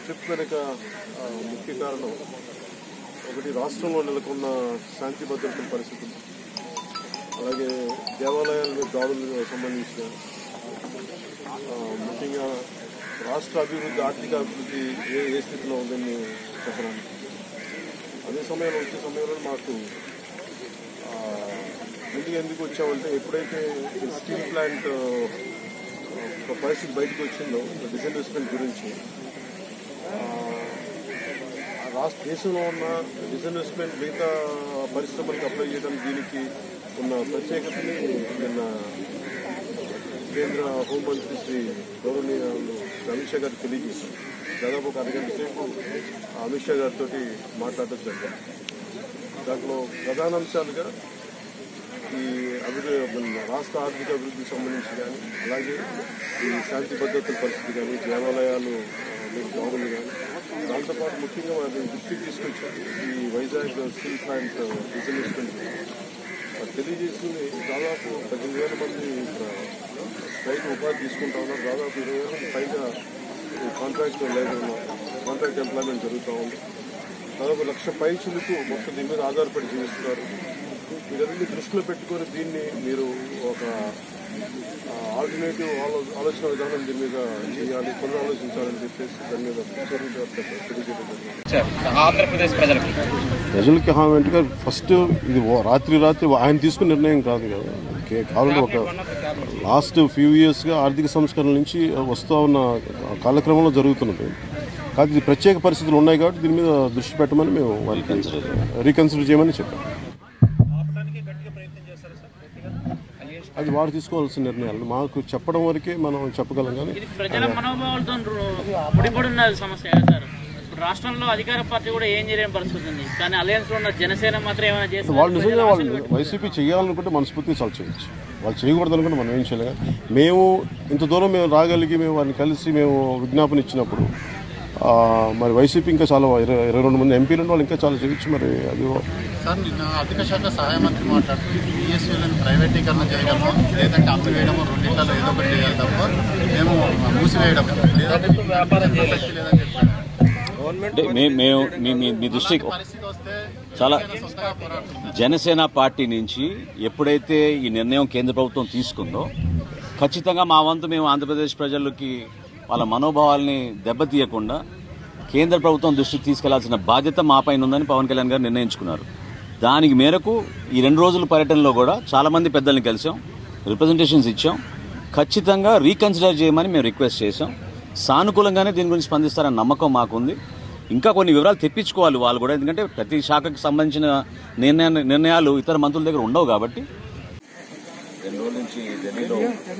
trip వెనుక ఆ, ముఖ్య కారణం ఒకటి రాష్ట్రంలో నెలకొన్న శాంతి భద్రతల పరిస్థితులు అలాగే దేవాలయాల మీద దాడులకు సంబంధించిన ఆ, ముఖ్యంగా రాష్ట్ర అభివృద్ధి ఆర్థిక అభివృద్ధి ఏ ఏ స్థితిలో ఉందని చెప్పడానికి అదే సమయంలో వచ్చే సమయంలో మాకు ఆ, ఇంటికి ఎందుకు వచ్చామంటే ఎప్పుడైతే ఈ స్టీల్ ప్లాంట్ ఆ, ఒక పరిస్థితి బయటకు వచ్చిందో డిస్ఇన్వెస్ట్మెంట్ గురించి ఆ, రాష్ట్ర దేశంలో ఉన్న డిస్ఇన్వెస్ట్మెంట్ మిగతా పరిశ్రమలకు అప్లై చేయడం దీనికి ఉన్న ప్రత్యేకతని నిన్న కేంద్ర హోంమంత్రి శ్రీ గౌరవనీయ అమిత్ షా గారు తెలియజేశారు దాదాపు ఒక అరగంట సేపు అమిత్ షా గారితో మాట్లాడటం జరిగింది దాంట్లో ప్రధాన అంశాలుగా ఈ అభివృద్ధి రాష్ట్ర ఆర్థిక అభివృద్ధికి సంబంధించి కానీ అలాగే ఈ శాంతి భద్రతల పరిస్థితి కానీ దేవాలయాలు ఆ, మీరు బాగుంది కానీ దాంతోపాటు ముఖ్యంగా వారి దృష్టికి తీసుకొచ్చారు ఈ వైజాగ్ స్టీల్ ప్లాంట్ డిస్ఇన్వెస్ట్మెంట్ అది తెలియజేసింది దాదాపు పద్దెనిమిది వేల మంది ఇక్కడ రైతు ఉపాధి తీసుకుంటా ఉన్నారు దాదాపు ఇరవై వేల మంది పైగా ఈ కాంట్రాక్ట్ లేబర్ కాంట్రాక్ట్ ఎంప్లాయ్మెంట్ జరుగుతూ ఉంది దాదాపు లక్ష పై చిలుకు మొత్తం దీని మీద ఆధారపడి జీవిస్తున్నారు వీరన్నీ దృష్టిలో పెట్టుకొని దీన్ని మీరు ఒక ఆల్టర్నేటివ్ ఆలోచన విధానం దీని మీద చేయాలి పునరాలోచించాలని చెప్పేసి దాని మీద చర్యలు తెలియజేయడం జరిగింది ఆంధ్రప్రదేశ్ ప్రజలకు ప్రజలకి హామీగా ఫస్ట్ ఇది ఓ- రాత్రి రాత్రి ఆయన తీసుకున్న నిర్ణయం కాదు కదా కే- కావాలంటే ఒక లాస్ట్ ఫ్యూ ఇయర్స్గా ఆర్థిక సంస్కరణ నుంచి వస్తూ ఉన్న కాలక్రమంలో జరుగుతున్నది కాదు ఇది ప్రత్యేక పరిస్థితులు ఉన్నాయి కాబట్టి దీని మీద దృష్టి పెట్టమని మేము వారికి రీకన్సిడర్ చేయమని చెప్పాం అది వారు తీసుకోవాల్సిన నిర్ణయాలు మాకు చెప్పడం వరకే మనం చెప్పగలం కానీ ఇది ప్రజల మనోభావాలతో ముడిపడి ఉన్న సమస్య కదా సార్ ఇప్పుడు రాష్ట్రంలో అధికార పార్టీ కూడా ఏం చేయలేని పరిస్థితి ఉంది కానీ అలయన్స్ లో ఉన్న జనసేన మాత్రం ఏమైనా చేస్తే వాళ్ళు నిజంగా వాళ్ళు వైసీపీ చేయాలనుకుంటే మనస్ఫూర్తిగా చాలా చేయొచ్చు వాళ్ళు చేయకూడదు అనుకుంటే మనం ఏం చేయలేం మేము ఇంత దూరం మేము రాగలిగి మేము వారిని కలిసి మేము విజ్ఞాపన ఇచ్చినప్పుడు ఆ, మరి వైసీపీ ఇంకా చాలా ఇరవై ఇరవై రెండు మంది ఎంపీలు ఉన్న వాళ్ళు ఇంకా చాలా చేయొచ్చు మరి అది సార్ నిన్న ఆర్థిక శాఖ సహాయ మంత్రి మాట్లాడుతూ బిఎస్సీలను ప్రైవేటీకరణ చేయడము లేదంటే అమ్మివేయడము రెండింటిలో ఏదో ఒకటి చేయాలి తప్ప మేము మూసివేయడం లేదంటే ప్రసక్తి లేదని చెప్పారు అంటే మే- మేము మీ మీ- మీ దృష్టికి పరిస్థితి వస్తే చాలా సొంతంగా పోరాడుతుంది జనసేన పార్టీ నుంచి ఎప్పుడైతే ఈ నిర్ణయం కేంద్ర ప్రభుత్వం తీసుకుందో ఖచ్చితంగా మా వంతు మేము ఆంధ్రప్రదేశ్ ప్రజలకి వాళ్ళ మనోభావాల్ని దెబ్బతీయకుండా కేంద్ర ప్రభుత్వం దృష్టికి తీసుకెళ్లాల్సిన బాధ్యత మా పైన ఉందని పవన్ కళ్యాణ్ గారు నిర్ణయించుకున్నారు దానికి మేరకు ఈ రెండు రోజుల పర్యటనలో కూడా చాలా మంది పెద్దల్ని కలిసాం రిప్రజెంటేషన్స్ ఇచ్చాం ఖచ్చితంగా రీకన్సిడర్ చేయమని మేము రిక్వెస్ట్ చేశాం సానుకూలంగానే దీని గురించి స్పందిస్తారన్న నమ్మకం మాకుంది ఇంకా కొన్ని వివరాలు తెప్పించుకోవాలి వాళ్ళు కూడా ఎందుకంటే ప్రతి శాఖకు సంబంధించిన నిర్ణయ నిర్ణయాలు ఇతర మంత్రుల దగ్గర ఉండవు కాబట్టి రెండు రోజుల నుంచి ఢిల్లీలో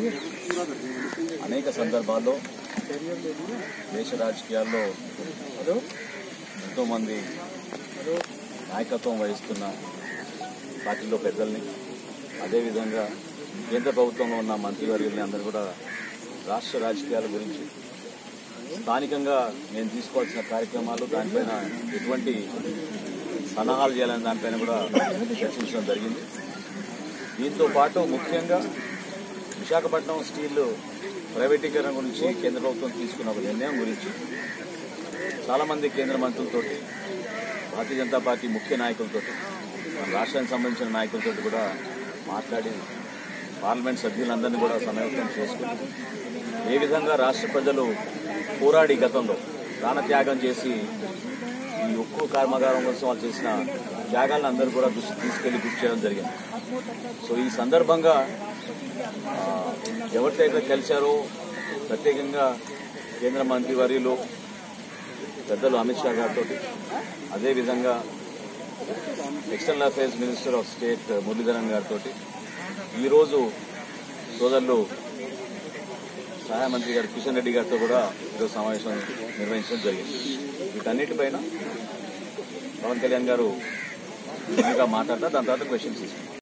అనేక సందర్భాల్లో దేశ రాజకీయాల్లో ఎంతోమంది నాయకత్వం వహిస్తున్న పార్టీలో పెద్దల్ని అదేవిధంగా కేంద్ర ప్రభుత్వంలో ఉన్న మంత్రివర్యుల్ని అందరూ కూడా రాష్ట్ర రాజకీయాల గురించి స్థానికంగా నేను తీసుకోవాల్సిన కార్యక్రమాలు దానిపైన ఎటువంటి సలహాలు చేయాలనే దానిపైన కూడా చర్చించడం జరిగింది దీంతో పాటు ముఖ్యంగా విశాఖపట్నం స్టీల్ ప్రైవేటీకరణ గురించి కేంద్ర ప్రభుత్వం తీసుకున్న ఒక నిర్ణయం గురించి చాలామంది కేంద్ర మంత్రులతోటి భారతీయ జనతా పార్టీ ముఖ్య నాయకులతోటి మన రాష్ట్రానికి సంబంధించిన నాయకులతోటి కూడా మాట్లాడి పార్లమెంట్ సభ్యులందరినీ కూడా సమావేశం చేసుకుని ఏ విధంగా రాష్ట్ర ప్రజలు పోరాడి గతంలో ప్రాణత్యాగం చేసి ఈ ఉక్కు కర్మాగారం కోసం వాళ్ళు చేసిన త్యాగాలను అందరూ కూడా దృష్టి తీసుకెళ్లి గుర్తు చేయడం జరిగింది సో ఈ సందర్భంగా ఆ, ఎవరితో కలిశారో ప్రత్యేకంగా కేంద్ర మంత్రి వర్యులు పెద్దలు అమిత్ షా గారితో అదేవిధంగా external affairs minister of state Muraleedharan గారితో ఈరోజు సోదరులు సహాయ మంత్రి గారు కిషన్ రెడ్డి గారితో కూడా ఈరోజు సమావేశం నిర్వహించడం జరిగింది వీటన్నిటిపైన పవన్ కళ్యాణ్ గారు మాట్లాడతారు దాని తర్వాత క్వశ్చన్స్ తీసుకుంటారు